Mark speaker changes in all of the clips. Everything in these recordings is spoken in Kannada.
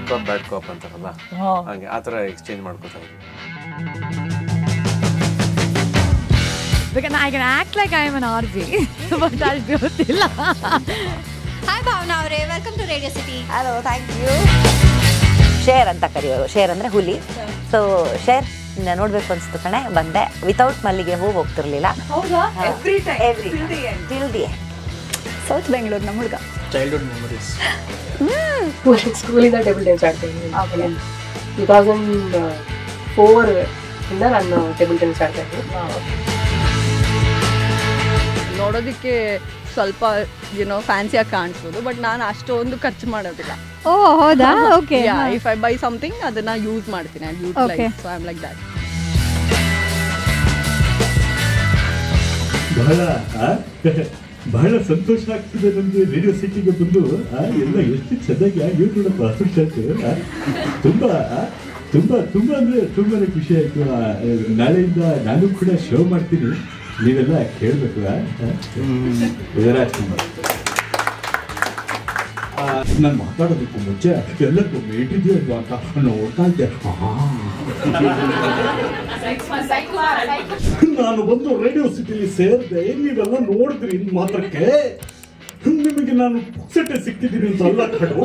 Speaker 1: ಕಾಪ್ ಬ್ಯಾಡ್ ಕಾಪ್ ಅಂತಾರಲ್ಲ
Speaker 2: ಹಾ.
Speaker 1: ಹಂಗೆ ಆ ಥರ ಎಕ್ಸ್ಚೇಂಜ್ ಮಾಡ್ಕೋತಾ ಇದ್ವಿ
Speaker 2: Because I can act like I am an RJ, but ಅದು ಗೊತ್ತಿಲ್ಲ
Speaker 3: ಹಾಯ್ ಭಾವನಾ ಅವರೇ welcome to radio city
Speaker 4: hello thank you share ಅಂತ ಕರೆಯೋರು ಶೇರ್ ಅಂದರೆ ಹುಲಿ ಸೊ ಶೇರ್ ನೋಡ್ಬೇಕು ಅನ್ಸ್ತು ಕಣೆ ಬಂದೆ ವಿತೌಟ್ ಮಲ್ಲಿಗೆ ಹೂ ಹೋಗ್ತಿರ್ಲಿಲ್ಲ every till the
Speaker 3: south Bengaluru ನಮ್ಮ ಹುಡುಗ
Speaker 5: ಚೈಲ್ಡ್ಹುಡ್ ಮೆಮೊರೀಸ್
Speaker 6: ಸ್ಕೂಲಿಂದ ಟೇಬಲ್ ಟೆನ್ನಿಸ್ ಆಡ್ತಾ ಇದ್ದೀನಿ ಟೂ ತೌಸಂಡ್ ಫೋರ್ ಇಂದ ನಾನು ಟೇಬಲ್ ಟೆನ್ನಿಸ್ ಆಡ್ತಾ ಇದ್ದೀನಿ
Speaker 7: ನೋಡೋದಕ್ಕೆ ಸ್ವಲ್ಪ ಏನೋ ಫ್ಯಾನ್ಸಿಯಾಗಿ ಕಾಣಿಸ್ಬೋದು ಬಟ್ ನಾನು ಅಷ್ಟೊಂದು ಖರ್ಚು ಮಾಡೋದಿಲ್ಲ
Speaker 3: ಓ ಹೌದಾ okay
Speaker 7: if I buy something ಅದನ್ನ ಯೂಸ್ ಮಾಡ್ತೀನಿ I use
Speaker 3: Okay.
Speaker 7: Like so I am like that
Speaker 8: ಬಹಳ ಆ, ಬಹಳ ಸಂತೋಷ ಆಗ್ತಿದೆ ನಮ್ಗೆ ರೇಡಿಯೋ ಸಿಟಿಗೆ ಬಂದು ಆ, ಎಲ್ಲ ಎಷ್ಟು ಚೆನ್ನಾಗಿ ಆಗಿ ನೋಡಪ್ಪ ಶರ್ಟ್ ತುಂಬಾ ಆ, ತುಂಬಾ ತುಂಬಾ ಅಂದ್ರೆ ತುಂಬಾನೇ ಖುಷಿ ಆಯ್ತು ಆ, ನಾಳೆಯಿಂದ ನಾನು ಕೂಡ ಶೋ ಮಾಡ್ತೀನಿ ನೀವೆಲ್ಲ ಕೇಳಬೇಕು ರಾಜ್ಕುಮಾರ್ ನಾನು ಮಾತಾಡೋದಕ್ಕೂ ಮುಂಚೆ ಎಲ್ಲರಿಗೂ ಮೇಟಿದೆಯೋ ಅಲ್ವಾ ಅಂತ ನೋಡ್ತಾ ಇದ್ದೆ ಆ. ನಾನು ಬಂದು ರೇಡಿಯೋ ಸಿಟಿಲಿ ಸೇರಿದೆ ನೀವೆಲ್ಲ ನೋಡಿದ್ರಿ ಇನ್ ಮಾತ್ರಕ್ಕೆ ನಿಮಗೆ ನಾನು ಪುಕ್ಸಟ್ಟೆ ಸಿಕ್ಕಿದ್ದೀನಿ ಅಂತ ಅಲ್ಲ ಕಣೋ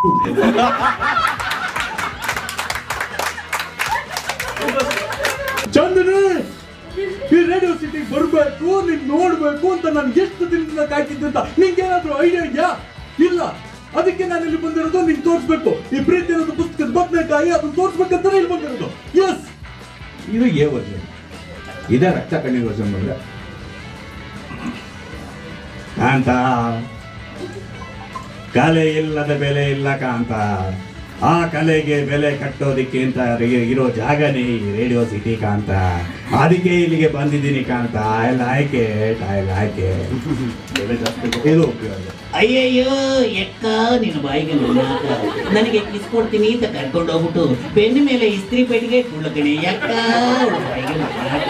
Speaker 8: ಚಂದನೆ ಈ ರೇಡಿಯೋ ಸಿಟಿ ಬರಬೇಕು ನೀನ್ ನೋಡ್ಬೇಕು ಅಂತ ನಾನು ಎಷ್ಟು ದಿನದಿಂದ ಕಾಯ್ತಿದ್ದೆ ಅಂತ ನಿಂಗೇನಾದ್ರೂ ಐಡಿಯಾ ಇದೆಯಾ ಇಲ್ಲ ಅದಕ್ಕೆ ನಾನು ಇಲ್ಲಿ ಬಂದಿರೋದು ನಿಂಗೆ ತೋರಿಸ್ಬೇಕು ಈ ಪ್ರೀತಿ ಅನ್ನೋದು ಪುಸ್ತಕದ ಬದನೆಕಾಯಿ ಅದನ್ನ ತೋರಿಸ್ಬೇಕಂತಾನೆ ಇಲ್ಲಿ ಬಂದಿರೋದು ಎಸ್ ಇದು ಏ ವರ್ಷ ಇದೇ ರಕ್ತ ಕಣ್ಣೀರ್ ವರ್ಷ ಬಂದ್ರೆ ಕಾಂತ ಕಲೆ ಇಲ್ಲದ ಬೆಲೆ ಇಲ್ಲ ಕಾಂತ ಆ ಕಲೆಗೆ ಬೆಲೆ ಕಟ್ಟೋದಿಕ್ಕೆ ಅಂತ ರಿ- ಇರೋ ಜಾಗನೇ ಈ ರೇಡಿಯೋ ಸಿಟಿ ಕಾಂತ ಅದಕ್ಕೆ ಇಲ್ಲಿಗೆ ಬಂದಿದ್ದೀನಿ ಕಾಂತ I like it I like ಇದು ಉಪಯೋಗ
Speaker 9: ಅಯ್ಯಯ್ಯೋ ಎಕ್ಕ ನಿನ್ನ ಬಾಯಿಗೆ ನುಣ್ಣಾಕ. ನನಗೆ ಕಿಸ್ ಕೊಡ್ತೀನಿ ಅಂತ ಕರ್ಕೊಂಡು ಹೋಗ್ಬಿಟ್ಟು ಬೆನ್ನ ಮೇಲೆ ಇಸ್ತ್ರಿ ಪೆಟ್ಟಿಗೆ ಕುಳ್ಳಕಣೆ ಎಕ್ಕ ಅವ್ಳ ಬಾಯಿಗೆ ನುಣ್ಣಾಕ.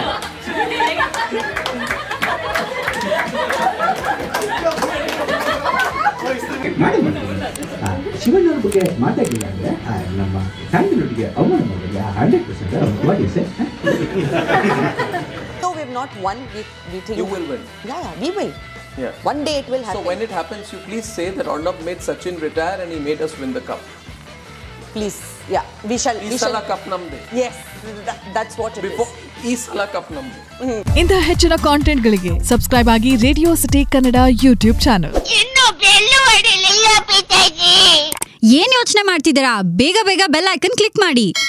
Speaker 8: ಮಾಡಿ ಮಾಡಿ ಆ, ಶಿವಣ್ಣವ್ರ ಬಗ್ಗೆ ಮಾತಾಡಿಲ್ಲ ಅಂದ್ರೆ ಆ, ನಮ್ಮ ಸ್ಯಾಂಡಲ್ವುಡ್ಗೆ ಅವಮಾನ ಮಾಡಿಲ್ಲ hundred percent what is
Speaker 4: So we've not won. We, we think
Speaker 10: You will win.
Speaker 4: Yeah, yeah, we will.
Speaker 10: Yeah.
Speaker 4: One day it will
Speaker 10: So
Speaker 4: happen.
Speaker 10: when it happens, you please say that Arnab made Sachin retire and he made us win the cup.
Speaker 4: Please, yeah, we shall.
Speaker 10: ಈ
Speaker 4: we
Speaker 10: ಸಲ
Speaker 4: shall.
Speaker 10: ಕಪ್ ನಮ್ದೆ
Speaker 4: Yes, that, that's what it is.
Speaker 10: Before ಈ ಸಲ ಕಪ್ ನಮ್ದೆ
Speaker 2: ಇಂತಹ ಹೆಚ್ಚಿನ ಕಾಂಟೆಂಟ್ಗಳಿಗೆ ಸಬ್ಸ್ಕ್ರೈಬ್ ಆಗಿ radio city Kannada YouTube channel
Speaker 3: ಏನ್ ಯೋಚನೆ ಮಾಡ್ತಿದ್ದೀರಾ ಬೇಗ ಬೇಗ ಬೆಲ್ ಐಕನ್ ಕ್ಲಿಕ್ ಮಾಡಿ